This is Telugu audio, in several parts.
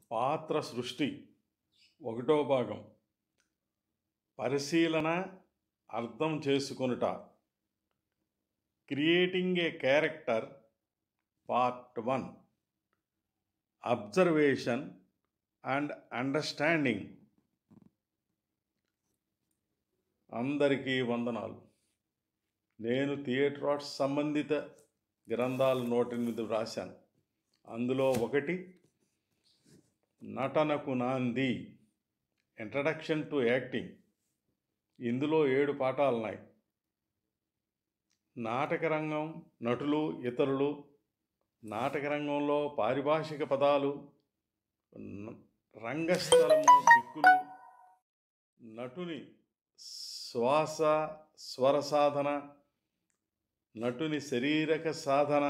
పాత్ర సృష్టి ఒకటో భాగం పరిశీలన అర్థం చేసుకొనుట creating a character part one observation and understanding అందరికీ వందనాలు నేను థియేటర్ ఆర్ట్స్ సంబంధిత గ్రంథాలు నూట ఎనిమిది వ్రాశాను అందులో ఒకటి నటనకు నాంది ఇంట్రడక్షన్ టు యాక్టింగ్ ఇందులో ఏడు పాఠాలు ఉన్నాయి నాటక రంగం నటులు ఇతరులు నాటక రంగంలో పారిభాషిక పదాలు న- రంగస్థలము దిక్కులు నటుని శ్వాస స్వర సాధన నటుని శరీరక సాధన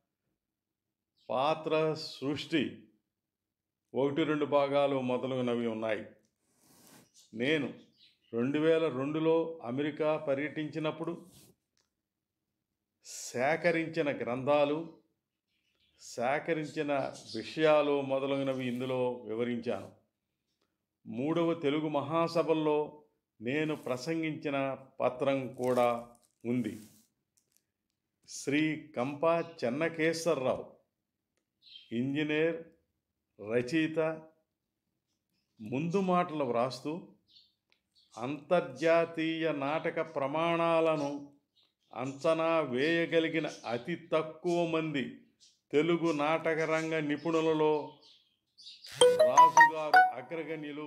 పాత్ర సృష్టి ఒకటి రెండు భాగాలు మొదలగునవి ఉన్నాయి నేను రెండు వేల రెండులో అమెరికా పర్యటించినప్పుడు సేకరించిన గ్రంథాలు సేకరించిన విషయాలు మొదలగునవి ఇందులో వివరించాను మూడవ తెలుగు మహాసభల్లో నేను ప్రసంగించిన పత్రం కూడా ఉంది శ్రీ కంపా చెన్నకేశ్వరరావు ఇంజనీర్ రచయిత ముందు మాటలు వ్రాస్తూ అంతర్జాతీయ నాటక ప్రమాణాలను అంచనా వేయగలిగిన అతి తక్కువ మంది తెలుగు నాటక రంగ నిపుణులలో రాజుగారు అగ్రగణ్యులు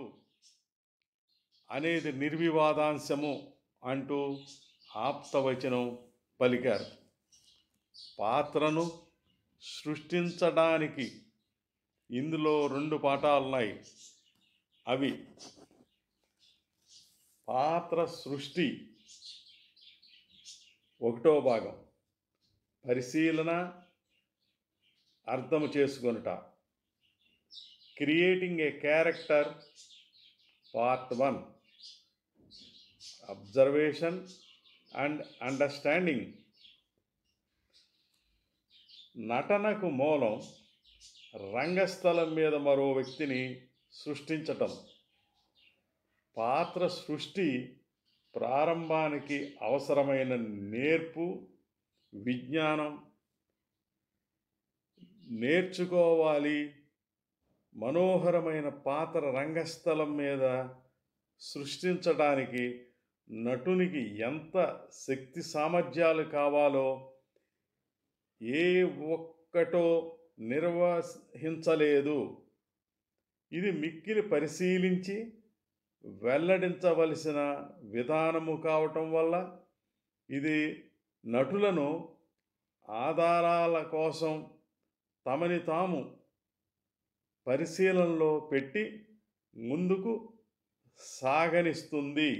అనేది నిర్వివాదాంశము అంటూ ఆప్తవచనం పలికారు పాత్రను సృష్టించడానికి ఇందులో రెండు పాఠాలున్నాయి అవి పాత్ర సృష్టి ఒకటో భాగం పరిశీలన అర్థము చేసుకొనుట creating a character part one observation and understanding నటనకు మూలం రంగస్థలం మీద మరో వ్యక్తిని సృష్టించటం పాత్ర సృష్టి ప్రారంభానికి అవసరమైన నేర్పు విజ్ఞానం నేర్చుకోవాలి మనోహరమైన పాత్ర రంగస్థలం మీద సృష్టించడానికి నటునికి ఎంత శక్తి సామర్థ్యాలు కావాలో ఏ ఒక్కటో నిర్వహించలేదు ఇది మిక్కిలి పరిశీలించి వెల్లడించవలసిన విధానము కావటం వల్ల ఇది నటులను ఆధారాల కోసం తమని తాము పరిశీలనలో పెట్టి ముందుకు సాగనిస్తుంది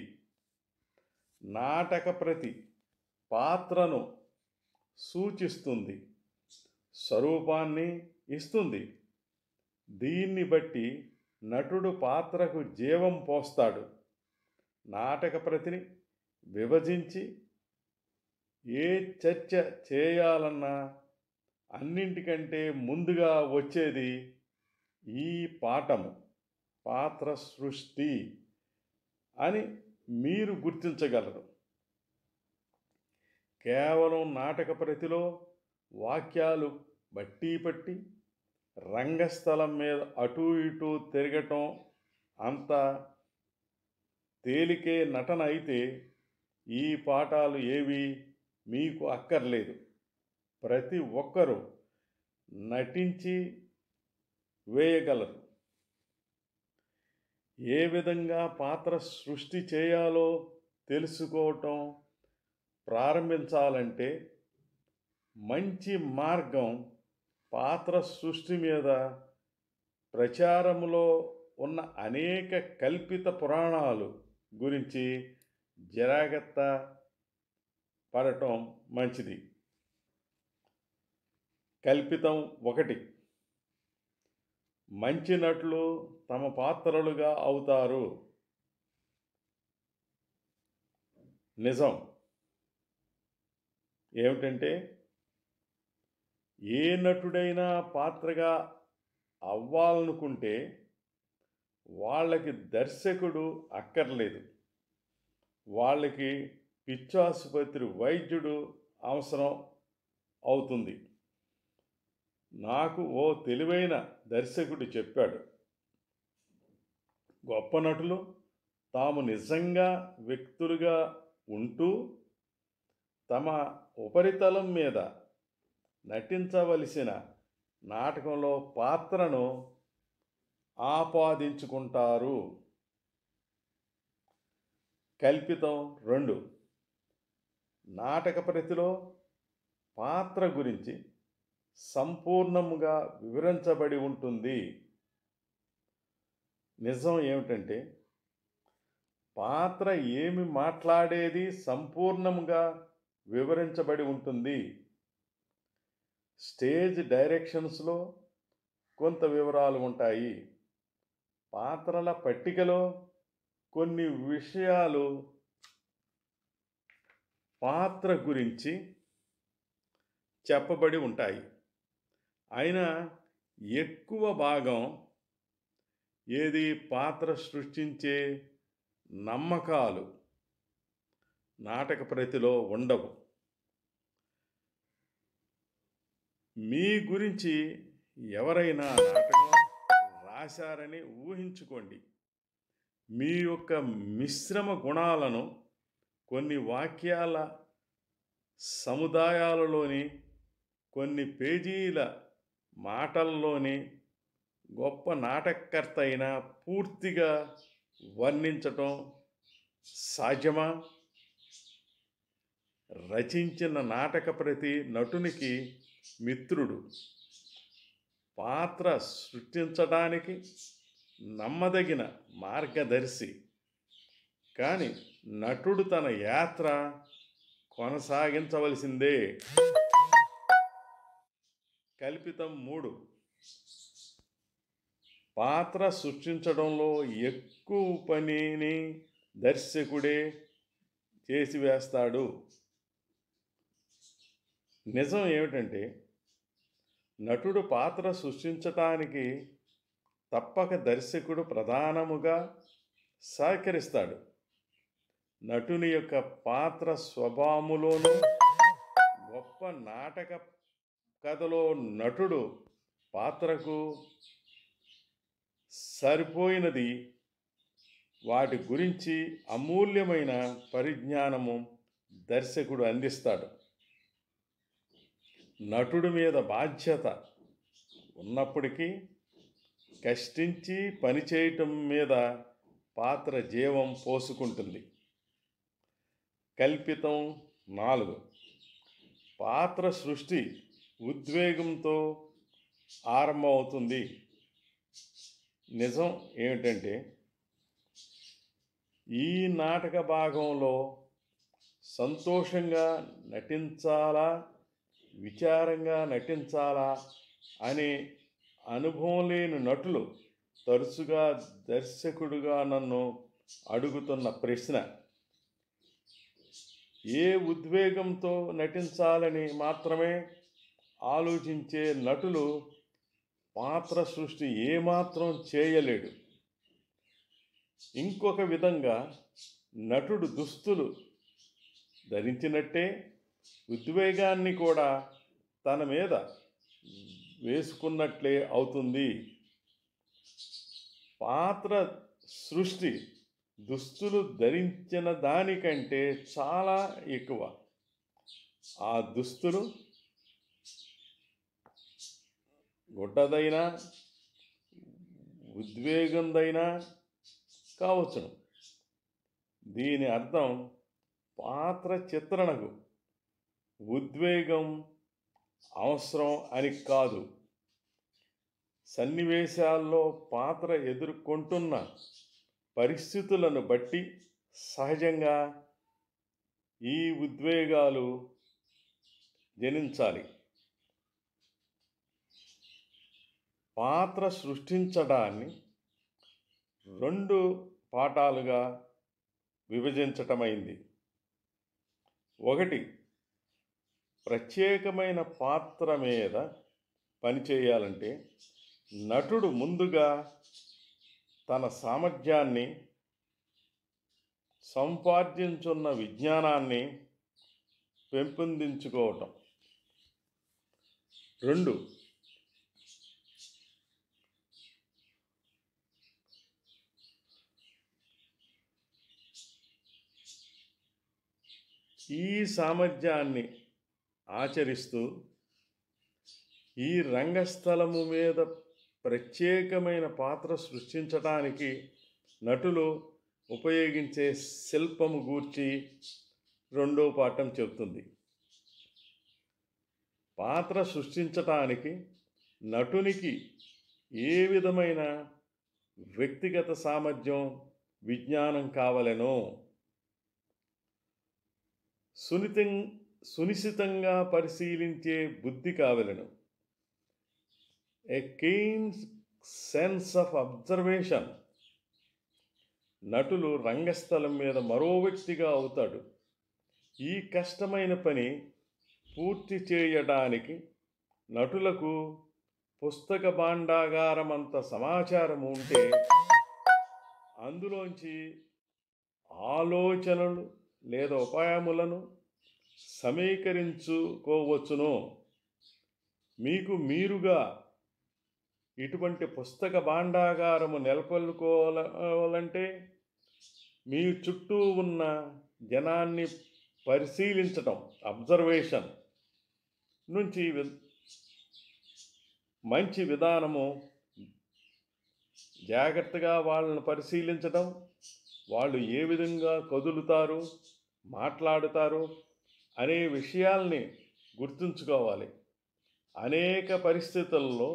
నాటక ప్రతి పాత్రను సూచిస్తుంది స్వరూపాన్ని ఇస్తుంది దీన్ని బట్టి నటుడు పాత్రకు జీవం పోస్తాడు నాటక ప్రతిని విభజించి ఏ చర్చ చేయాలన్నా అన్నింటికంటే ముందుగా వచ్చేది ఈ పాఠము పాత్ర సృష్టి అని మీరు గుర్తించగలరు కేవలం నాటక ప్రతిలో వాక్యాలు బట్టి పట్టి రంగస్థలం మీద అటూ ఇటూ తిరగటం అంత తేలికే నటన అయితే ఈ పాఠాలు ఏవి మీకు అక్కర్లేదు ప్రతి ఒక్కరూ నటించి వేయగలరు ఏ విధంగా పాత్ర సృష్టి చేయాలో తెలుసుకోవటం ప్రారంభించాలంటే మంచి మార్గం పాత్ర సృష్టి మీద ప్రచారములో ఉన్న అనేక కల్పిత పురాణాలు గురించి జాగ్రత్త పడటం మంచిది కల్పితం ఒకటి మంచి నటులు తమ పాత్రలుగా అవుతారు నిజం ఏమిటంటే ఏ నటుడైనా పాత్రగా అవ్వాలనుకుంటే వాళ్ళకి దర్శకుడు అక్కర్లేదు వాళ్ళకి పిచ్చాసుపత్రి వైద్యుడు అవసరం అవుతుంది నాకు ఓ తెలివైన దర్శకుడు చెప్పాడు గొప్ప నటులు తాము నిజంగా వ్యక్తులుగా ఉంటూ తమ ఉపరితలం మీద నటించవలసిన నాటకంలో పాత్రను ఆపాదించుకుంటారు కల్పితం రెండు నాటక ప్రతిలో పాత్ర గురించి సంపూర్ణముగా వివరించబడి ఉంటుంది నిజం ఏమిటంటే పాత్ర ఏమి మాట్లాడేది సంపూర్ణంగా వివరించబడి ఉంటుంది స్టేజ్ డైరెక్షన్స్లో కొంత వివరాలు ఉంటాయి పాత్రల పట్టికలో కొన్ని విషయాలు పాత్ర గురించి చెప్పబడి ఉంటాయి అయినా ఎక్కువ భాగం ఏది పాత్ర సృష్టించే నమ్మకాలు నాటక ప్రతిలో ఉండవు మీ గురించి ఎవరైనా నాటకం రాశారని ఊహించుకోండి మీ యొక్క మిశ్రమ గుణాలను కొన్ని వాక్యాల సముదాయాలలోని కొన్ని పేజీల మాటల్లోని గొప్ప నాటకర్త అయినా పూర్తిగా వర్ణించటం సాధ్యమా రచించిన నాటక ప్రతి నటునికి మిత్రుడు పాత్ర సృష్టించడానికి నమ్మదగిన మార్గదర్శి కానీ నటుడు తన యాత్ర కొనసాగించవలసిందే కల్పితం మూడు పాత్ర సృష్టించడంలో ఎక్కువ పనిని దర్శకుడే చేసివేస్తాడు నిజం ఏమిటంటే నటుడు పాత్ర సృష్టించటానికి తప్పక దర్శకుడు ప్రధానముగా సహకరిస్తాడు నటుని యొక్క పాత్ర స్వభావములోనూ గొప్ప నాటక కథలో నటుడు పాత్రకు సరిపోయినది వాటి గురించి అమూల్యమైన పరిజ్ఞానము దర్శకుడు అందిస్తాడు నటుడి మీద బాధ్యత ఉన్నప్పటికీ కష్టించి పనిచేయటం మీద పాత్ర జీవం పోసుకుంటుంది కల్పితం నాలుగు పాత్ర సృష్టి ఉద్వేగంతో ఆరంభమవుతుంది నిజం ఏమిటంటే ఈ నాటక భాగంలో సంతోషంగా నటించాలా విచారంగా నటించాలా అనే అనుభవం లేని నటులు తరచుగా దర్శకుడుగా నన్ను అడుగుతున్న ప్రశ్న ఏ ఉద్వేగంతో నటించాలని మాత్రమే ఆలోచించే నటులు పాత్ర సృష్టి ఏమాత్రం చేయలేడు ఇంకొక విధంగా నటుడు దుస్తులు ధరించినట్టే ఉద్వేగాన్ని కూడా తన మీద వేసుకున్నట్లే అవుతుంది పాత్ర సృష్టి దుస్తులు ధరించిన దానికంటే చాలా ఎక్కువ ఆ దుస్తులు గుడ్డదైనా ఉద్వేగందైనా కావచ్చును దీని అర్థం పాత్ర చిత్రణకు ఉద్వేగం అవసరం అని కాదు సన్నివేశాల్లో పాత్ర ఎదుర్కొంటున్న పరిస్థితులను బట్టి సహజంగా ఈ ఉద్వేగాలు జనించాలి పాత్ర సృష్టించడాన్ని రెండు పాఠాలుగా విభజించటమైంది ఒకటి ప్రత్యేకమైన పాత్ర మీద పనిచేయాలంటే నటుడు ముందుగా తన సామర్థ్యాన్ని సంపార్జించున్న విజ్ఞానాన్ని పెంపొందించుకోవటం రెండు ఈ సామర్థ్యాన్ని ఆచరిస్తూ ఈ రంగస్థలము మీద ప్రత్యేకమైన పాత్ర సృష్టించడానికి నటులు ఉపయోగించే శిల్పము గూర్చి రెండో పాఠం చెబుతుంది పాత్ర సృష్టించటానికి నటునికి ఏ విధమైన వ్యక్తిగత సామర్థ్యం విజ్ఞానం కావలెనో సునితం సునిశితంగా పరిశీలించే బుద్ధి కావలను a keen sense of observation నటులు రంగస్థలం మీద మరో వ్యక్తిగా అవుతాడు ఈ కష్టమైన పని పూర్తి చేయడానికి నటులకు పుస్తక భాండాగారమంత సమాచారం ఉంటే అందులోంచి ఆలోచనలు లేదా ఉపాయములను సమీకరించుకోవచ్చును మీకు మీరుగా ఇటువంటి పుస్తక భాండాగారము నెలకొల్పుకోవాలంటే మీ చుట్టూ ఉన్న జనాన్ని పరిశీలించటం అబ్జర్వేషన్ నుంచి వి- మంచి విధానము జాగ్రత్తగా వాళ్ళని పరిశీలించడం వాళ్ళు ఏ విధంగా కదులుతారు మాట్లాడుతారు అనే విషయాల్ని గుర్తుంచుకోవాలి అనేక పరిస్థితుల్లో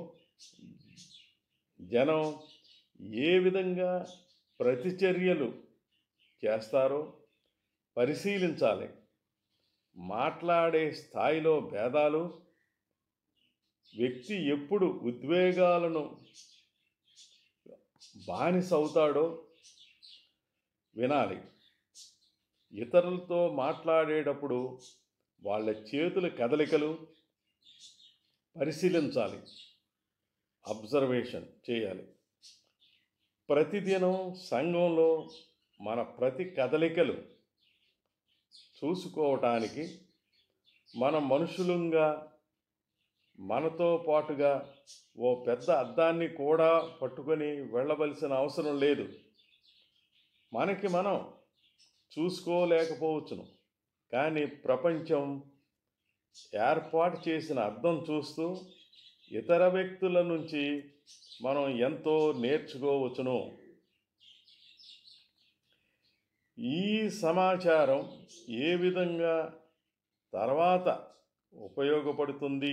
జనం ఏ విధంగా ప్రతిచర్యలు చేస్తారో పరిశీలించాలి మాట్లాడే స్థాయిలో భేదాలు వ్యక్తి ఎప్పుడు ఉద్వేగాలను బానిస అవుతాడో వినాలి ఇతరులతో మాట్లాడేటప్పుడు వాళ్ళ చేతుల కదలికలు పరిశీలించాలి అబ్జర్వేషన్ చేయాలి ప్రతిదినం సంఘంలో మన ప్రతి కదలికలు చూసుకోవటానికి మన మనుషులంగా మనతో పాటుగా ఓ పెద్ద అద్దాన్ని కూడా పట్టుకొని వెళ్ళవలసిన అవసరం లేదు మనకి మనం చూసుకోలేకపోవచ్చును కానీ ప్రపంచం ఏర్పాటు చేసిన అర్థం చూస్తూ ఇతర వ్యక్తుల నుంచి మనం ఎంతో నేర్చుకోవచ్చును ఈ సమాచారం ఏ విధంగా తర్వాత ఉపయోగపడుతుంది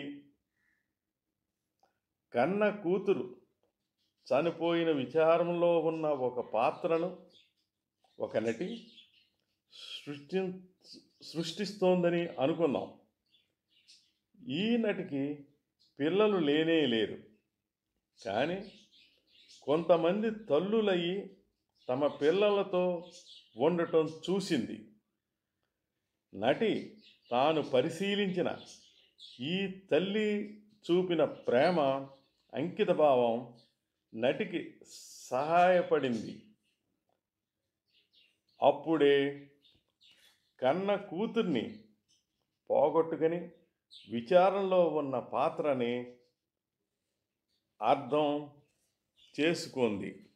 కన్న కూతురు చనిపోయిన విచారంలో ఉన్న ఒక పాత్రను ఒక నటి సృష్టి సృష్టిస్తోందని అనుకున్నాం ఈ నటికి పిల్లలు లేనే లేరు కానీ కొంతమంది తల్లులయ్యి తమ పిల్లలతో ఉండటం చూసింది నటి తాను పరిశీలించిన ఈ తల్లి చూపిన ప్రేమ అంకితభావం నటికి సహాయపడింది అప్పుడే కన్న కూతుర్ని పోగొట్టుకుని విచారంలో ఉన్న పాత్రని అర్థం చేసుకుంది